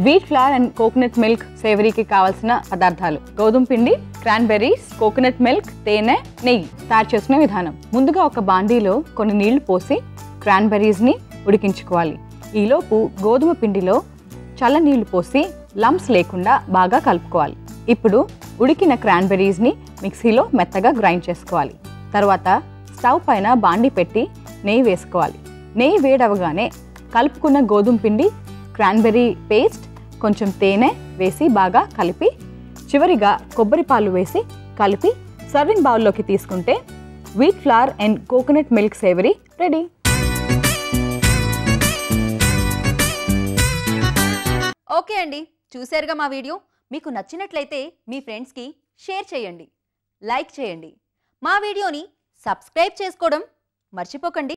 wheat flour and coconut milk సేవరీకి కావాల్సిన పదార్థాలు గోధుమ పిండి క్రాన్బెర్రీస్ కోకోనట్ మిల్క్ తేనె నెయ్యి తయారు చేసుకునే విధానం ముందుగా ఒక బాండీలో కొన్ని నీళ్లు పోసి క్రాన్బెర్రీస్ని ఉడికించుకోవాలి ఈలోపు గోధుమ పిండిలో చల్ల నీళ్లు పోసి లంప్స్ లేకుండా బాగా కలుపుకోవాలి ఇప్పుడు ఉడికిన క్రాన్బెర్రీస్ని మిక్సీలో మెత్తగా గ్రైండ్ చేసుకోవాలి తర్వాత స్టవ్ పైన బాండి పెట్టి నెయ్యి వేసుకోవాలి నెయ్యి వేడవగానే కలుపుకున్న గోధుమ పిండి క్రాన్బెర్రీ పేస్ట్ కొంచెం తేనె వేసి బాగా కలిపి చివరిగా కొబ్బరి పాలు వేసి కలిపి సర్వింగ్ బౌల్లోకి తీసుకుంటే wheat flour and coconut milk savoury ready okay అండి చూశారుగా మా వీడియో మీకు నచ్చినట్లయితే మీ ఫ్రెండ్స్కి షేర్ చేయండి లైక్ చేయండి మా వీడియోని సబ్స్క్రైబ్ చేసుకోవడం మర్చిపోకండి